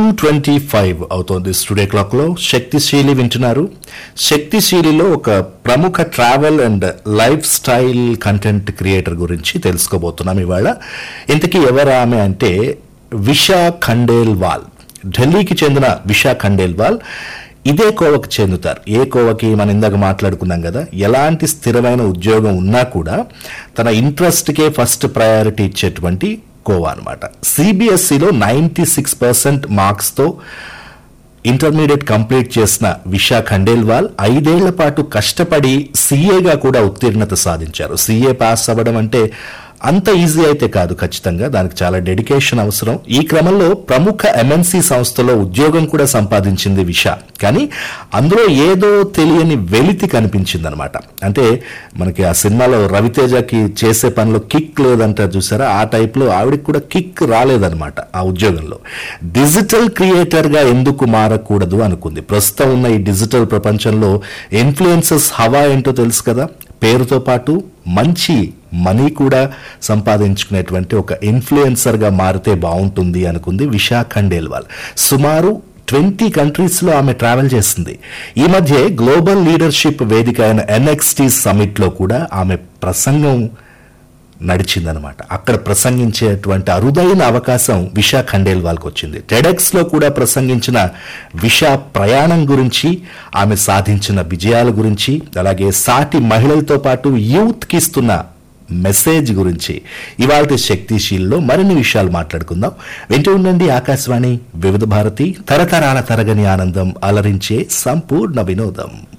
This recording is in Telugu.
ట్వంటీ ఫైవ్ అవుతోంది స్టూడియో క్లాక్ లో శక్తిశీలి వింటున్నారు శక్తిశీలిలో ఒక ప్రముఖ travel and lifestyle content creator గురించి తెలుసుకోబోతున్నాం ఇవాళ ఇంతకీ ఎవరు ఆమె అంటే విషా ఖండేల్వాల్ ఢిల్లీకి చెందిన విషా ఖండేల్వాల్ ఇదే కోవకి చెందుతారు ఏ కోవకి మనం ఇందాక మాట్లాడుకున్నాం కదా ఎలాంటి స్థిరమైన ఉద్యోగం ఉన్నా కూడా తన ఇంట్రెస్ట్కే ఫస్ట్ ప్రయారిటీ ఇచ్చేటువంటి కోవా అనమాట సిబిఎస్ఈలో నైంటీ సిక్స్ పర్సెంట్ మార్క్స్తో ఇంటర్మీడియట్ కంప్లీట్ చేసిన విశా ఖండేల్వాల్ ఐదేళ్ల పాటు కష్టపడి సీఏగా కూడా ఉత్తీర్ణత సాధించారు సీఏ పాస్ అవ్వడం అంటే అంత ఈజీ అయితే కాదు ఖచ్చితంగా దానికి చాలా డెడికేషన్ అవసరం ఈ క్రమంలో ప్రముఖ ఎంఎన్సి సంస్థలో ఉద్యోగం కూడా సంపాదించింది విష కానీ అందులో ఏదో తెలియని వెలితి కనిపించింది అనమాట అంటే మనకి ఆ సినిమాలో రవితేజకి చేసే పనిలో కిక్ లేదంటారు చూసారా ఆ టైప్లో ఆవిడకి కూడా కిక్ రాలేదన్నమాట ఆ ఉద్యోగంలో డిజిటల్ క్రియేటర్గా ఎందుకు మారకూడదు అనుకుంది ప్రస్తుతం ఉన్న ఈ డిజిటల్ ప్రపంచంలో ఇన్ఫ్లుయెన్సెస్ హవా ఏంటో తెలుసు కదా పేరుతో పాటు మంచి మనీ కూడా సంపాదించుకునేటువంటి ఒక ఇన్ఫ్లుయెన్సర్గా మారితే బాగుంటుంది అనుకుంది విశా ఖండేల్వాల్ సుమారు ట్వంటీ కంట్రీస్లో ఆమె ట్రావెల్ చేసింది ఈ మధ్య గ్లోబల్ లీడర్షిప్ వేదిక అయిన ఎన్ఎక్స్టీ సమిట్లో కూడా ఆమె ప్రసంగం నడిచిందనమాట అక్కడ ప్రసంగించేటువంటి అరుదైన అవకాశం విశా ఖండేల్వాల్కి వచ్చింది టెడెక్స్ లో కూడా ప్రసంగించిన విశా ప్రయాణం గురించి ఆమె సాధించిన విజయాల గురించి అలాగే సాటి మహిళలతో పాటు యూత్ కి ఇస్తున్న మెసేజ్ గురించి ఇవాళ శక్తిశీల్లో మరిన్ని విషయాలు మాట్లాడుకుందాం వింటూ ఉండండి ఆకాశవాణి వివిధ భారతి తరతరాల తరగని ఆనందం అలరించే సంపూర్ణ వినోదం